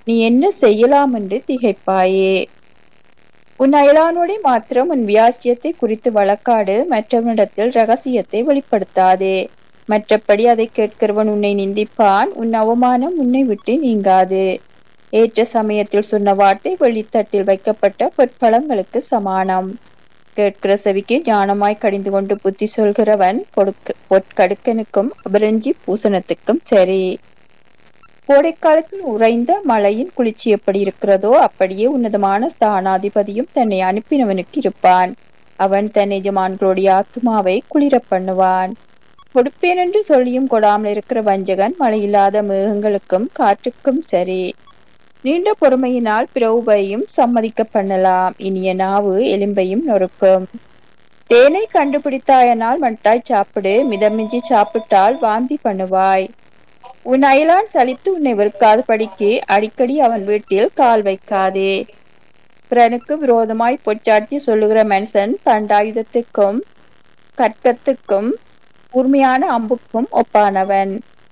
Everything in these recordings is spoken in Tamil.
நீ என்ன செய்யலாம் என்று திகைப்பாயே உன் அயலானோடே மாத்திரம் உன் வியாசியத்தை குறித்து வழக்காடு மற்றவனிடத்தில் ரகசியத்தை வெளிப்படுத்தாதே மற்றபடி அதை கேட்கிறவன் உன்னை நிந்திப்பான் உன் அவமானம் உன்னை விட்டு நீங்காது ஏற்ற சமயத்தில் சொன்ன வார்த்தை வெளித்தட்டில் வைக்கப்பட்ட பொற்பழங்களுக்கு சமானம் கேட்கிற செவிக்கு ஞானமாய் கடிந்து கொண்டு புத்தி சொல்கிறவன் பொடுக்க பொற்கடுக்கனுக்கும் அபரஞ்சி பூசணத்துக்கும் சரி கோடைக்காலத்தில் உறைந்த மழையின் குளிர்ச்சி எப்படி இருக்கிறதோ அப்படியே உன்னதமான ஸ்தானாதிபதியும் தன்னை அனுப்பினவனுக்கு இருப்பான் அவன் தன் எஜமான்களுடைய ஆத்மாவை குளிர பண்ணுவான் கொடுப்பேன் என்று சொல்லியும் கொடாமல் இருக்கிற வஞ்சகன் மழையில்லாத மேகங்களுக்கும் காற்றுக்கும் சரி நீண்ட பொறுமையினால் பிரவுபையும் சம்மதிக்க பண்ணலாம் இனிய நாவு எலும்பையும் நொறுக்கும் தேனை கண்டுபிடித்தாயனால் மட்டாய் சாப்பிடு மிதமிஞ்சி சாப்பிட்டால் வாந்தி பண்ணுவாய் உன் அயலான் சலித்து உன்னை வெறுக்காத படிக்கு அடிக்கடி அவன் வீட்டில் கால் வைக்காதே பிறனுக்கு விரோதமாய் பொச்சாட்டி சொல்லுகிற மனுஷன் தண்டாயுதத்துக்கும் கற்கத்துக்கும் கூர்மையான அம்புக்கும் ஒப்பானவன்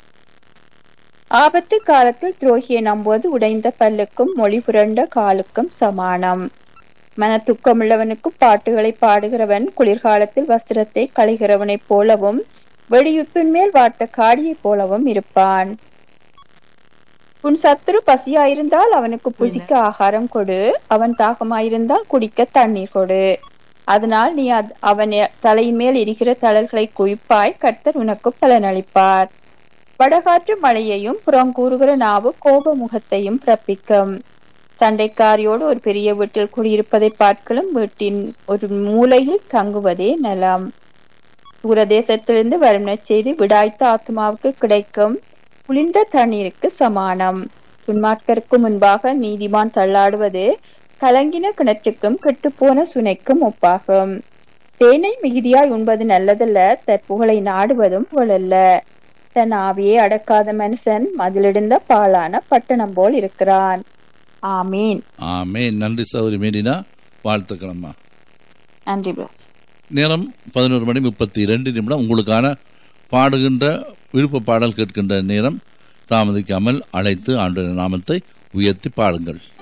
ஆபத்து காலத்தில் துரோகியை நம்புவது உடைந்த பல்லுக்கும் மொழி புரண்ட காலுக்கும் சமானம் மன துக்கமுள்ளவனுக்கும் பாட்டுகளை பாடுகிறவன் குளிர்காலத்தில் வஸ்திரத்தை களைகிறவனைப் போலவும் வெடியுப்பின் மேல் வார்த்த காடியைப் போலவும் இருப்பான் உன் சத்துரு பசியாயிருந்தால் அவனுக்கு புசிக்க ஆகாரம் கொடு அவன் தாகமாயிருந்தால் குடிக்க தண்ணீர் கொடு அதனால் நீ அவன் தலையின் மேல் எரிகிற தளர்களை குவிப்பாய் கர்த்தர் உனக்கு பலனளிப்பார் வடகாற்று மழையையும் புறங்கூறுகிற நாவு கோப முகத்தையும் பிறப்பிக்கும் சண்டைக்காரியோடு ஒரு பெரிய வீட்டில் குடியிருப்பதை பார்க்கலும் வீட்டின் ஒரு மூலையில் தங்குவதே நலம் தூரதேசத்திலிருந்து வரும் செய்தி விடாய்த்த ஆத்மாவுக்கு கிடைக்கும் குளிர்ந்த தண்ணீருக்கு சமானம் துன்மார்க்கருக்கு முன்பாக நீதிமான் தள்ளாடுவது கலங்கின கிணற்றுக்கும் கெட்டுப்போன சுனைக்கும் ஒப்பாகும் தேனை மிகுதியாய் உண்பது நல்லதல்ல தற்புகழை நாடுவதும் புகழல்ல தன் ஆவியை அடக்காத மனுஷன் மதிலிடுந்த பாலான பட்டணம் போல் இருக்கிறான் ஆமீன் ஆமேன் நன்றி சௌரி மேரினா வாழ்த்துக்களம்மா நன்றி பிரதர் நேரம் பதினோரு மணி முப்பத்தி இரண்டு நிமிடம் உங்களுக்கான பாடுகின்ற விருப்ப பாடல் கேட்கின்ற நேரம் தாமதிக்காமல் அழைத்து ஆண்டு நாமத்தை உயர்த்தி பாடுங்கள்